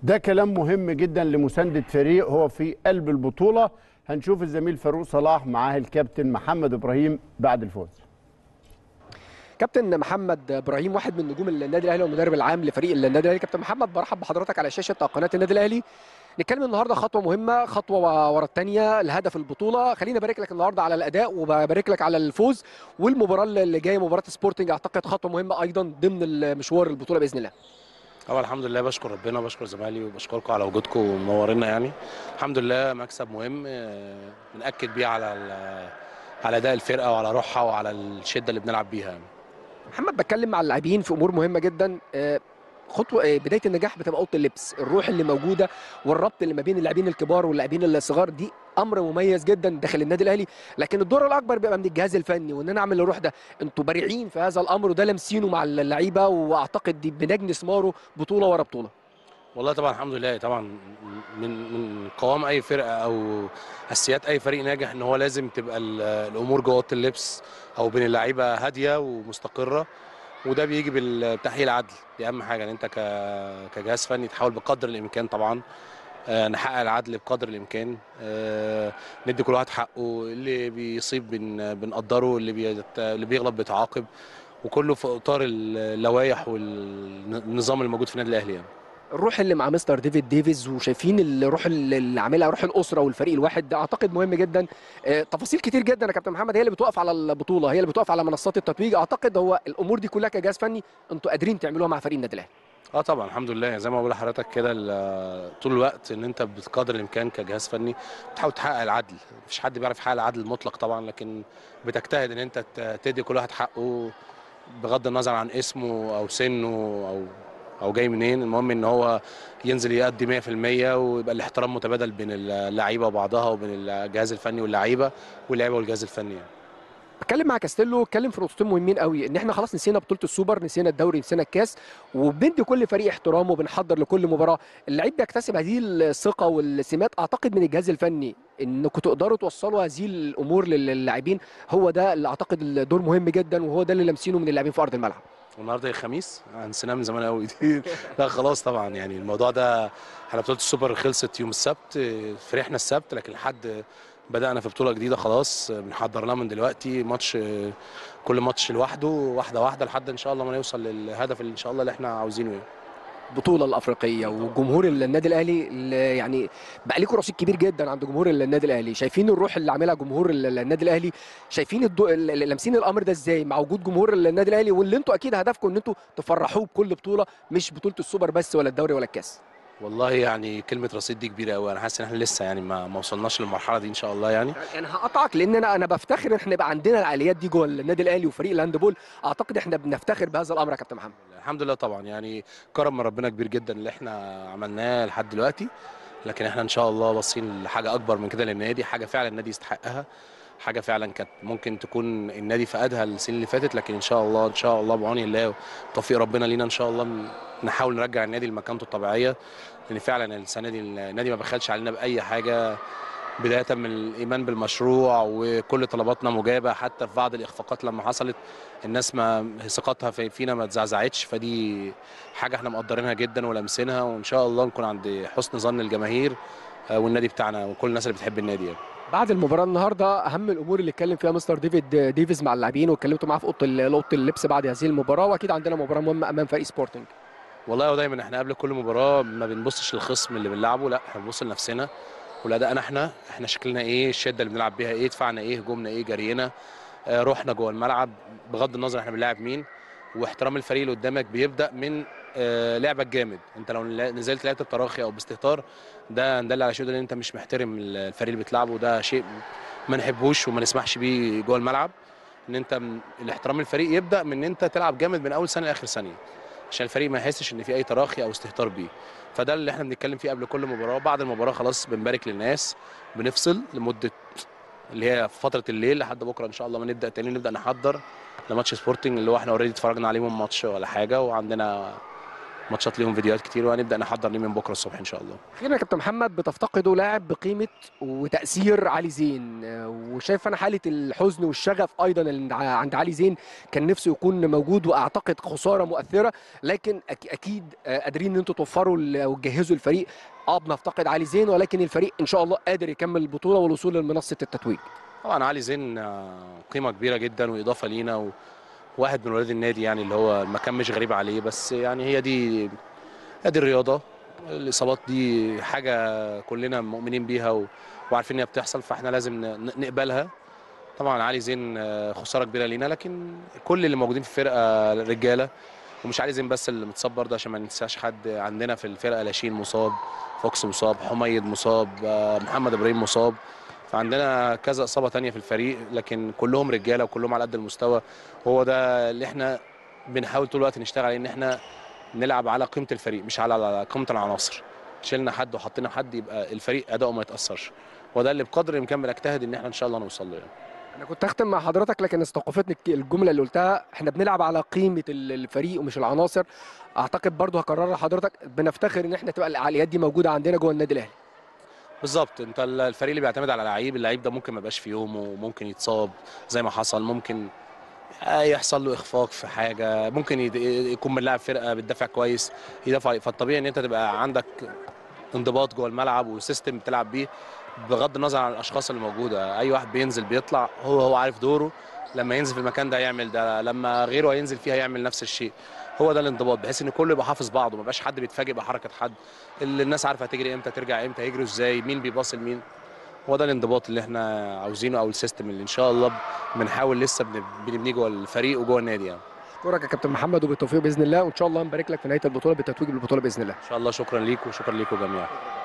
ده كلام مهم جدا لمساندة فريق هو في قلب البطولة هنشوف الزميل فاروق صلاح معاه الكابتن محمد إبراهيم بعد الفوز كابتن محمد ابراهيم واحد من نجوم النادي الاهلي والمدرب العام لفريق النادي الاهلي كابتن محمد برحب بحضرتك على شاشه قناه النادي الاهلي نتكلم النهارده خطوه مهمه خطوه ورا الثانيه لهدف البطوله خليني ابارك لك النهارده على الاداء وببارك لك على الفوز والمباراه اللي جايه مباراه سبورتنج اعتقد خطوه مهمه ايضا ضمن المشوار البطوله باذن الله طبعا الحمد لله بشكر ربنا بشكر زمايلي وبشكركم على وجودكم ومنورينا يعني الحمد لله مكسب مهم آه، بنأكد بيه على ال- على اداء الفرقه وعلى روحها وعلى الشده اللي بنلعب بيها يعني. محمد بتكلم مع اللاعبين في امور مهمه جدا آه، خطوه آه، بدايه النجاح بتبقى اوضه اللبس الروح اللي موجوده والربط اللي ما بين اللاعبين الكبار واللاعبين الصغار دي امر مميز جدا داخل النادي الاهلي لكن الدور الاكبر بيبقى من الجهاز الفني وان انا اعمل الروح ده انتوا بارعين في هذا الامر وده لامسينه مع اللعيبه واعتقد دي بنجني ثماره بطوله ورا بطوله والله طبعا الحمد لله طبعا من من قوام اي فرقه او اساسيات اي فريق ناجح ان هو لازم تبقى ال- الامور جوه اوضه اللبس او بين اللعيبه هاديه ومستقره وده بيجي بالتحقيق العدل دي اهم حاجه ان انت ك- كجهاز فني تحاول بقدر الامكان طبعا آه، نحقق العدل بقدر الامكان آه، ندي كل واحد حقه اللي بيصيب بن بنقدره اللي بيت... اللي بيغلط بيتعاقب وكله في اطار اللوائح والنظام الموجود في النادي الاهلي يعني. الروح اللي مع مستر ديفيد ديفيز وشايفين الروح اللي اللي عاملها روح الاسره والفريق الواحد ده اعتقد مهم جدا آه، تفاصيل كتير جدا يا كابتن محمد هي اللي بتوقف على البطوله هي اللي بتوقف على منصات التتويج اعتقد هو الامور دي كلها كجهاز فني انتوا قادرين تعملوها مع فريق النادي الاهلي اه طبعا الحمد لله زي ما بقول لحضرتك كده ال- طول الوقت ان انت بقدر الامكان كجهاز فني بتحاول تحقق العدل مفيش حد بيعرف يحقق العدل المطلق طبعا لكن بتجتهد ان انت ت- تدي كل واحد حقه بغض النظر عن اسمه او سنه او او جاي منين المهم ان هو ينزل يأدي 100% ويبقى الاحترام متبادل بين اللعيبه وبعضها وبين الجهاز الفني واللعيبه واللعيبه والجهاز الفني يعني. بتكلم مع كاستيلو اتكلم في نقطتين مهمين قوي ان احنا خلاص نسينا بطوله السوبر نسينا الدوري نسينا الكاس وبندي كل فريق احترامه وبنحضر لكل مباراه اللعيب بيكتسب هذه الثقه والسمات اعتقد من الجهاز الفني انكم تقدروا توصلوا هذه الامور للاعبين هو ده اللي اعتقد الدور مهم جدا وهو ده اللي لامسينه من اللاعبين في ارض الملعب والنهارده الخميس نسيناه من زمان قوي لا خلاص طبعا يعني الموضوع ده احنا بطوله السوبر خلصت يوم السبت فرحنا السبت لكن لحد بدانا في بطوله جديده خلاص بنحضر لها من دلوقتي ماتش كل ماتش لوحده واحده واحده لحد ان شاء الله ما نوصل للهدف اللي ان شاء الله اللي احنا عاوزينه يعني. البطوله الافريقيه وجمهور النادي الاهلي اللي يعني بقى لكم رصيد كبير جدا عند جمهور النادي الاهلي شايفين الروح اللي عاملها جمهور النادي الاهلي شايفين الدو... ال- لامسين الامر ده ازاي مع وجود جمهور النادي الاهلي واللي انتوا اكيد هدفكم ان انتوا تفرحوه بكل بطوله مش بطوله السوبر بس ولا الدوري ولا الكاس والله يعني كلمه رصيد دي كبيره قوي انا حاسس ان احنا لسه يعني ما ما وصلناش للمرحله دي ان شاء الله يعني يعني هقطعك لان انا انا بفتخر ان احنا يبقى عندنا العاليات دي جوه النادي الاهلي وفريق الهاندبول اعتقد احنا بنفتخر بهذا الامر يا كابتن محمد الحمد لله طبعا يعني كرم من ربنا كبير جدا اللي احنا عملناه لحد دلوقتي لكن احنا ان شاء الله باصين لحاجه اكبر من كده للنادي حاجه فعلا النادي يستحقها حاجه فعلا كانت ممكن تكون النادي فقدها السنين اللي فاتت لكن ان شاء الله ان شاء الله بعون الله وتوفيق ربنا لينا ان شاء الله م- نحاول نرجع النادي لمكانته الطبيعيه لان فعلا السنه دي النادي ما بخلش علينا باي حاجه بدايه من الايمان بالمشروع وكل طلباتنا مجابه حتى في بعض الاخفاقات لما حصلت الناس ما ثقتها في- فينا ما اتزعزعتش فدي حاجه احنا مقدرينها جدا ولامسينها وان شاء الله نكون عند حسن ظن الجماهير آه، والنادي بتاعنا وكل الناس اللي بتحب النادي يعني. بعد المباراه النهارده اهم الامور اللي اتكلم فيها مستر ديفيد ديفيز مع اللاعبين واتكلمتوا معاه في اوضه ال- اوضه اللبس بعد هذه المباراه واكيد عندنا مباراه مهمه امام فريق سبورتنج والله هو دايما احنا قبل كل مباراه ما بنبصش للخصم اللي بنلعبه لا احنا بنبص لنفسنا والاداء احنا احنا شكلنا ايه الشده اللي بنلعب بيها ايه دفاعنا ايه هجومنا ايه جرينا آه، روحنا جوه الملعب بغض النظر احنا بنلاعب مين واحترام الفريق اللي قدامك بيبدا من آه، لعبك جامد انت لو لا- نزلت لعبت بتراخي او باستهتار ده دل على شيء ان انت مش محترم الفريق اللي بتلعبه ده شيء ما نحبوش وما نسمحش بيه جوه الملعب ان انت من- الاحترام الفريق يبدا من ان انت تلعب جامد من اول ثانيه لاخر ثانيه عشان الفريق ما يحسش ان في اي تراخي او استهتار بيه فده اللي احنا بنتكلم فيه قبل كل مباراه بعد المباراه خلاص بنبارك للناس بنفصل لمده اللي هي في فتره الليل لحد بكره ان شاء الله ما نبدا تاني نبدا نحضر لماتش سبورتنج اللي هو احنا اوريدي اتفرجنا عليه من ماتش ولا حاجه وعندنا ماتشات ليهم فيديوهات كتير وهنبدا نحضر ليه من بكره الصبح ان شاء الله اخيرا يا كابتن محمد بتفتقدوا لاعب بقيمه وتاثير علي زين آه، وشايف انا حاله الحزن والشغف ايضا اللي عند- عند علي زين كان نفسه يكون موجود واعتقد خساره مؤثره لكن أك- اكيد آه، قادرين ان انتوا توفروا ال- وتجهزوا الفريق اه بنفتقد علي زين ولكن الفريق ان شاء الله قادر يكمل البطوله والوصول لمنصه التتويج طبعا علي زين آه، قيمه كبيره جدا واضافه لينا وواحد من ولاد النادي يعني اللي هو المكان مش غريب عليه بس يعني هي دي ادي الرياضه الاصابات دي حاجه كلنا مؤمنين بيها و... وعارفين انها بتحصل فاحنا لازم ن- نقبلها طبعا علي زين آه، خساره كبيره لينا لكن كل اللي موجودين في الفرقه رجاله ومش علي زين بس اللي متصاب برضه عشان ما ننساش حد عندنا في الفرقه لاشين مصاب فوكس مصاب حميد مصاب آه، محمد ابراهيم مصاب فعندنا كذا اصابه تانية في الفريق لكن كلهم رجاله وكلهم على قد المستوى هو ده اللي احنا بنحاول طول الوقت نشتغل عليه ان احنا نلعب على قيمه الفريق مش على على قيمه العناصر شلنا حد وحطينا حد يبقى الفريق اداؤه ما يتاثرش وده اللي بقدر الامكان بنجتهد ان احنا ان شاء الله نوصل له يعني. انا كنت هختم مع حضرتك لكن استوقفتني الك- الجمله اللي قلتها احنا بنلعب على قيمه ال- الفريق ومش العناصر اعتقد برضو هكررها لحضرتك بنفتخر ان احنا تبقى العقليات دي موجوده عندنا جوه النادي الاهلي بالظبط انت ال- الفريق اللي بيعتمد على لعيب اللعيب ده ممكن ما يبقاش في يومه ممكن يتصاب زي ما حصل ممكن يحصل له اخفاق في حاجه ممكن يد- يكون من لاعب فرقه بتدافع كويس يدافع عليه. فالطبيعي ان انت تبقى عندك انضباط جوه الملعب وسيستم بتلعب بيه بغض النظر عن الاشخاص اللي موجوده اي واحد بينزل بيطلع هو هو عارف دوره لما ينزل في المكان ده يعمل ده لما غيره هينزل فيه هيعمل نفس الشيء هو ده الانضباط بحيث ان كله يبقى حافظ بعضه ما يبقاش حد بيتفاجئ بحركه حد اللي الناس عارفه هتجري امتى ترجع امتى هيجروا ازاي مين بيباص لمين هو ده الانضباط اللي احنا عاوزينه او السيستم اللي ان شاء الله بنحاول لسه بن- بنبنيه جوه الفريق وجوه النادي يعني اشكرك يا كابتن محمد وبالتوفيق باذن الله وان شاء الله نبارك لك في نهايه البطوله بالتتويج بالبطوله باذن الله ان شاء الله شكرا ليكم وشكرا ليكم جميعا